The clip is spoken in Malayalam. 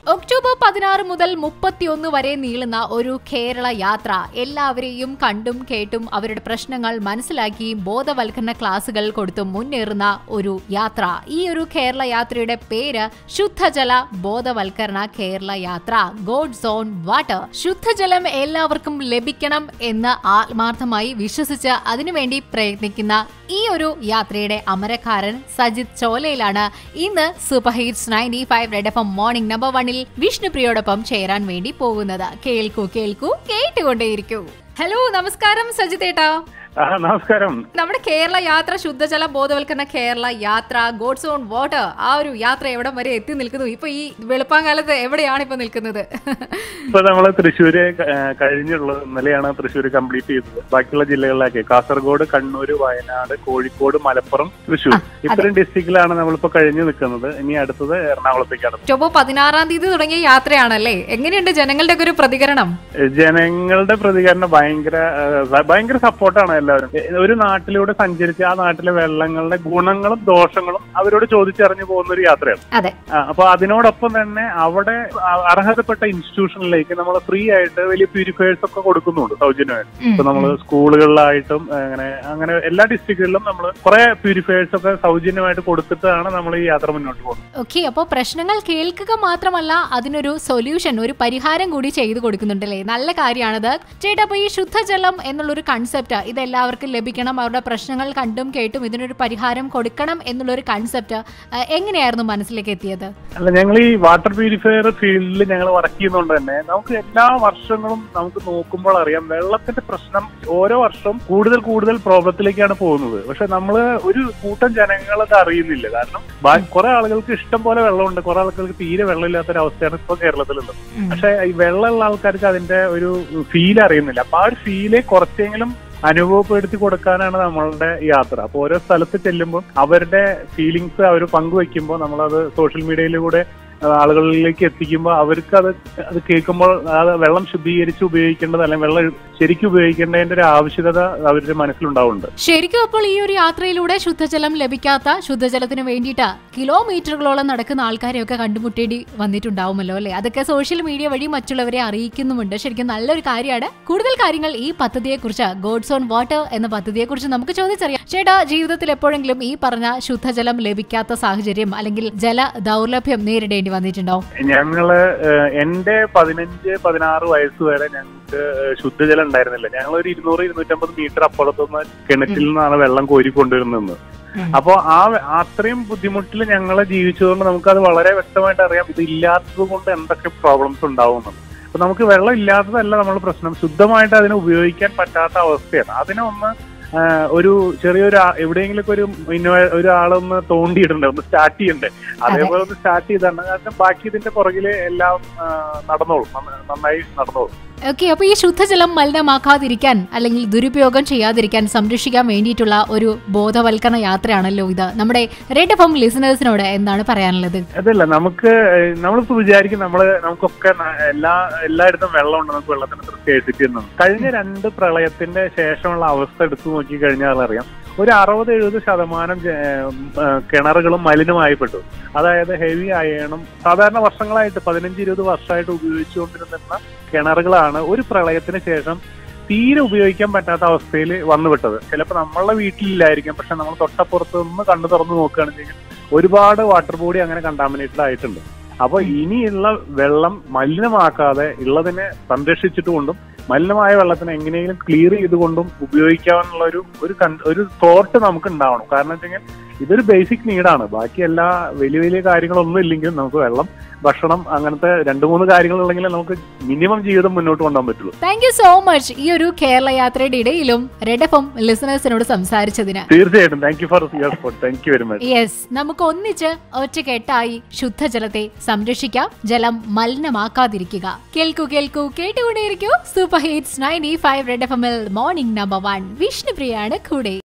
ഒക്ടോബർ പതിനാറ് മുതൽ മുപ്പത്തിയൊന്ന് വരെ നീളുന്ന ഒരു കേരള യാത്ര എല്ലാവരെയും കണ്ടും കേട്ടും അവരുടെ പ്രശ്നങ്ങൾ മനസ്സിലാക്കിയും ബോധവൽക്കരണ ക്ലാസുകൾ കൊടുത്തും മുന്നേറുന്ന ഒരു യാത്ര ഈ ഒരു കേരള യാത്രയുടെ പേര് ശുദ്ധജല ബോധവൽക്കരണ കേരള യാത്ര ഗോഡ് സോൺ വാട്ടർ ശുദ്ധജലം എല്ലാവർക്കും ലഭിക്കണം എന്ന് ആത്മാർത്ഥമായി വിശ്വസിച്ച് അതിനുവേണ്ടി പ്രയത്നിക്കുന്ന ഈ ഒരു യാത്രയുടെ അമരക്കാരൻ സജിത് ചോലയിലാണ് ഇന്ന് super hits ninety five red F M morning number വണ്ണിൽ വിഷ്ണുപ്രിയോടൊപ്പം ചേരാൻ വേണ്ടി പോകുന്നത് കേൾക്കൂ കേൾക്കൂ കേട്ടുകൊണ്ടേയിരിക്കൂ ഹലോ നമസ്കാരം സജിത് ഏട്ടാ ആ നമസ്കാരം നമ്മുടെ കേരള യാത്ര ശുദ്ധജല ബോധവൽക്കരണ കേരള യാത്ര ഗോഡ്സ് ഓൺ വാട്ടർ ആ ഒരു യാത്ര എവിടം വരെ എത്തി നിൽക്കുന്നു ഇപ്പൊ ഈ വെളുപ്പാങ്കാലത്ത് എവിടെയാണ് ഇപ്പൊ നിൽക്കുന്നത് ഇപ്പൊ നമ്മള് തൃശ്ശൂര് ക- കഴിഞ്ഞുള്ളത് ഇന്നലെയാണ് തൃശ്ശൂര് കംപ്ലീറ്റ് ചെയ്തത് ബാക്കിയുള്ള ജില്ലകളിലേക്ക് കാസർഗോഡ് കണ്ണൂര് വയനാട് കോഴിക്കോട് മലപ്പുറം തൃശ്ശൂർ ഇത്രയും ഡിസ്ട്രിക്റ്റിലാണ് നമ്മളിപ്പോ കഴിഞ്ഞു നിൽക്കുന്നത് ഇനി അടുത്തത് എറണാകുളത്തേക്കാണ് ഒക്ടോബർ പതിനാറാം തീയതി തുടങ്ങിയ യാത്രയാണല്ലേ എങ്ങനെയുണ്ട് ജനങ്ങളുടെ ഒക്കെ ഒരു പ്രതികരണം ജനങ്ങളുടെ പ്രതികരണം ഭയങ്കര ആ, ഭയങ്കര സപ്പോർട്ടാണ് എല്ലാവരും എ, ഒരു നാട്ടിലൂടെ സഞ്ചരിച്ച് ആ നാട്ടിലെ വെള്ളങ്ങളുടെ ഗുണങ്ങളും ദോഷങ്ങളും അവരോട് ചോദിച്ചറിഞ്ഞു പോകുന്ന ഒരു യാത്രയാണ് അതെ ആ, അപ്പൊ അതിനോടൊപ്പം തന്നെ അവിടെ അ- അർഹതപ്പെട്ട ഇൻസ്റ്റിറ്റ്യൂഷനിലേക്ക് നമ്മൾ ഫ്രീ ആയിട്ട് വലിയ പ്യൂരിഫയേഴ്സ് ഒക്കെ കൊടുക്കുന്നുണ്ട് സൗജന്യമായിട്ട് ഉം, ഇപ്പൊ നമ്മൾ സ്കൂളുകളിലായിട്ടും അങ്ങനെ അങ്ങനെ എല്ലാ ഡിസ്ട്രിക്റ്റുകളിലും നമ്മൾ കുറെ പ്യൂരിഫയേഴ്സ് ഒക്കെ സൗജന്യമായിട്ട് കൊടുത്തിട്ടാണ് നമ്മൾ ഈ യാത്ര മുന്നോട്ട് പോകുന്നത് ഓക്കെ അപ്പോൾ പ്രശ്നങ്ങൾ കേൾക്കുക മാത്രമല്ല അതിനൊരു സൊല്യൂഷൻ ഒരു പരിഹാരം കൂടി ചെയ്തു കൊടുക്കുന്നുണ്ടല്ലേ നല്ല കാര്യമാണത് ചേട്ടാ അപ്പോൾ ഈ ശുദ്ധജലം എന്നുള്ളൊരു കൺസെപ്റ്റ് ഇത് എല്ലാവർക്കും ലഭിക്കണം അവരുടെ പ്രശ്നങ്ങൾ കണ്ടും കേട്ടും ഇതിനൊരു പരിഹാരം കൊടുക്കണം എന്നുള്ളൊരു കൺസെപ്റ്റ് എങ്ങനെയായിരുന്നു മനസ്സിലേക്ക് എത്തിയത് അല്ല ഞങ്ങൾ ഈ വാട്ടർ പ്യൂരിഫയർ ഫീൽഡിൽ ഞങ്ങൾ വർക്ക് ചെയ്യുന്നതുകൊണ്ട് തന്നെ നമുക്ക് എല്ലാ വർഷങ്ങളും നമുക്ക് നോക്കുമ്പോൾ അറിയാം വെള്ളത്തിന്റെ പ്രശ്നം ഓരോ വർഷവും കൂടുതൽ കൂടുതൽ പ്രോബ്ലത്തിലേക്കാണ് പോകുന്നത് പക്ഷെ നമ്മൾ ഒരു കൂട്ടം ജനങ്ങൾ അത് അറിയുന്നില്ല കാരണം ബാ- കുറെ ആളുകൾക്ക് ഇഷ്ടം പോലെ വെള്ളമുണ്ട് കുറെ ആളുകൾക്ക് തീരെ വെള്ളമില്ലാത്ത ഒരു അവസ്ഥയാണ് ഇപ്പൊ കേരളത്തിലുള്ളത് പക്ഷെ ഈ വെള്ളമുള്ള ആൾക്കാർക്ക് അതിന്റെ ഒരു ഫീൽ അറിയുന്നില്ല അപ്പൊ ആ ഒരു ഫീല് കുറച്ചെങ്കിലും അനുഭവപ്പെടുത്തി കൊടുക്കാനാണ് നമ്മളുടെ യാത്ര അപ്പൊ ഓരോ സ്ഥലത്ത് ചെല്ലുമ്പോൾ അവരുടെ ഫീലിങ്സ് അവർ പങ്കുവെക്കുമ്പോൾ നമ്മളത് സോഷ്യൽ മീഡിയയിലൂടെ ആ, ആളുകളിലേക്ക് എത്തിക്കുമ്പോൾ അവർക്ക് അത് അത് കേൾക്കുമ്പോൾ അത് വെള്ളം ശുദ്ധീകരിച്ച് ഉപയോഗിക്കേണ്ടത് അല്ലെങ്കിൽ വെള്ളം ശരിക്കും ഉപയോഗിക്കേണ്ടതിന്റെ ഒരു ആവശ്യകത അവരുടെ മനസ്സിലുണ്ടാവുന്നുണ്ട് ശരിക്കും അപ്പോൾ ഈ ഒരു യാത്രയിലൂടെ ശുദ്ധജലം ലഭിക്കാത്ത ശുദ്ധജലത്തിന് വേണ്ടിയിട്ട് കിലോമീറ്ററുകളോളം നടക്കുന്ന ആൾക്കാരെയൊക്കെ കണ്ടുമുട്ടേണ്ടി വന്നിട്ടുണ്ടാവുമല്ലോ അല്ലേ അതൊക്കെ സോഷ്യൽ മീഡിയ വഴി മറ്റുള്ളവരെ അറിയിക്കുന്നുമുണ്ട് ശരിക്കും നല്ലൊരു കാര്യമാണ് കൂടുതൽ കാര്യങ്ങൾ ഈ പദ്ധതിയെക്കുറിച്ച് ഗോഡ്സ് ഓൺ വാട്ടർ എന്ന പദ്ധതിയെക്കുറിച്ച് നമുക്ക് ചോദിച്ചറിയാം ചേട്ടാ ജീവിതത്തിൽ എപ്പോഴെങ്കിലും ഈ പറഞ്ഞ ശുദ്ധജലം ലഭിക്കാത്ത സാഹചര്യം അല്ലെങ്കിൽ ജല ദൗർലഭ്യം നേരിടേണ്ടി വന്നിട്ടുണ്ടോ ഞങ്ങള് ഏഹ്, എന്റെ പതിനഞ്ച് പതിനാറ് വയസ്സ് വരെ ഞങ്ങൾക്ക് ഏഹ്, ശുദ്ധജലം ഉണ്ടായിരുന്നില്ല ഞങ്ങൾ ഒരു ഇരുന്നൂറ് ഇരുന്നൂറ്റമ്പത് മീറ്റർ അപ്പുറത്തുനിന്ന് കിണറ്റിൽ നിന്നാണ് വെള്ളം കോരി കൊണ്ടുവരുന്നത് ഉം. അപ്പോ ആ വെ- അത്രയും ബുദ്ധിമുട്ടിൽ ഞങ്ങൾ ജീവിച്ചതുകൊണ്ട് നമുക്കത് വളരെ വ്യക്തമായിട്ട് അറിയാം ഇത് ഇല്ലാത്തത് കൊണ്ട് എന്തൊക്കെ പ്രോബ്ലംസ് ഉണ്ടാവുമെന്ന് അപ്പൊ നമുക്ക് വെള്ളം ഇല്ലാത്തതല്ല നമ്മൾ പ്രശ്നം ശുദ്ധമായിട്ട് അതിനെ ഉപയോഗിക്കാൻ പറ്റാത്ത അവസ്ഥയാണ് അതിനെ ഒന്ന് ആ, ഒരു ചെറിയൊരു ആ- എവിടെയെങ്കിലും ഒരു ഇന്നോ- ഒരു ആളൊന്ന് തോണ്ടിയിടണ്ടേ ഒന്ന് സ്റ്റാർട്ട് ചെയ്യണ്ടേ അതേപോലെ ഒന്ന് സ്റ്റാർട്ട് ചെയ്താണ് കാരണം ബാക്കി ഇതിന്റെ പുറകില് എല്ലാം ആ, നടന്നോളും നന്ന- നന്നായി നടന്നോളും ഓക്കെ അപ്പൊ ഈ ശുദ്ധജലം മലിനമാക്കാതിരിക്കാൻ അല്ലെങ്കിൽ ദുരുപയോഗം ചെയ്യാതിരിക്കാൻ സംരക്ഷിക്കാൻ വേണ്ടിയിട്ടുള്ള ഒരു ബോധവൽക്കരണ യാത്രയാണല്ലോ ഇത് നമ്മുടെ റെഡ് എഫ് എം ലിസണേഴ്സിനോട് എന്താണ് പറയാനുള്ളത് അതല്ല നമുക്ക് ഏഹ്, നമ്മളിപ്പോ വിചാരിക്കും നമ്മള് നമുക്കൊക്കെ ന- എല്ലാ എല്ലായിടത്തും വെള്ളമുണ്ട് നമുക്ക് വെള്ളത്തിന് സ്കേഴ്സിറ്റി എന്നും കഴിഞ്ഞ രണ്ട് പ്രളയത്തിന്റെ ശേഷമുള്ള അവസ്ഥ എടുത്തു നോക്കി കഴിഞ്ഞാൽ അറിയാം ഒരു അറുപത് എഴുപത് ശതമാനം ജ- ഏഹ്, കിണറുകളും മലിനമായിപ്പെട്ടു അതായത് ഹെവി അയണും സാധാരണ വർഷങ്ങളായിട്ട് പതിനഞ്ച് ഇരുപത് വർഷമായിട്ട് ഉപയോഗിച്ചുകൊണ്ടിരുന്ന കിണറുകളാണ് ഒരു പ്രളയത്തിന് ശേഷം തീരെ ഉപയോഗിക്കാൻ പറ്റാത്ത അവസ്ഥയിൽ വന്നുവിട്ടത് ചിലപ്പോൾ നമ്മളുടെ വീട്ടിലില്ലായിരിക്കും പക്ഷെ നമ്മൾ തൊട്ടപ്പുറത്ത് നിന്ന് കണ്ണു തുറന്ന് നോക്കുകയാണെങ്കിൽ ഒരുപാട് വാട്ടർ ബോഡി അങ്ങനെ കണ്ടാമിനേറ്റഡ് ആയിട്ടുണ്ട് അപ്പൊ ഇനിയുള്ള വെള്ളം മലിനമാക്കാതെ ഉള്ളതിനെ സംരക്ഷിച്ചിട്ടുകൊണ്ടും മലിനമായ വെള്ളത്തിനെ എങ്ങനെയെങ്കിലും ക്ലിയർ ചെയ്തുകൊണ്ടും ഉപയോഗിക്കാനുള്ള ഒരു ഒരു കൺ- ഒരു തോട്ട് നമുക്ക് ഉണ്ടാവണം കാരണം വെച്ചാൽ ഇതൊരു ബേസിക് നീഡാണ് ബാക്കി എല്ലാ വലിയ വലിയ കാര്യങ്ങളൊന്നും ഇല്ലെങ്കിലും നമുക്ക് വെള്ളം ഭക്ഷണം അങ്ങനത്തെ രണ്ട് മൂന്ന് കാര്യങ്ങളുണ്ടെങ്കിൽ നമുക്ക് മിനിമം ജീവിതം മുന്നോട്ട് കൊണ്ടുപോകാൻ പറ്റുള്ളൂ താങ്ക് യു സോ മച്ച് ഈ ഒരു കേരള യാത്രയുടെ ഇടയിലും റെഡ് എഫ് എം ലിസണേഴ്സിനോട് സംസാരിച്ചതിന് തീർച്ചയായിട്ടും thank you for your support thank you very much yes നമുക്ക് ഒന്നിച്ച് ഒറ്റക്കെട്ടായി ശുദ്ധജലത്തെ സംരക്ഷിക്കാം ജലം മലിനമാക്കാതിരിക്കുക കേൾക്കൂ കേൾക്കൂ കേട്ടുകൊണ്ടേയിരിക്കൂ super hits ninety five red F എമ്മിൽ മോർണിംഗ് നമ്പർ വൺ വിഷ്ണുപ്രിയാണ് കൂടെ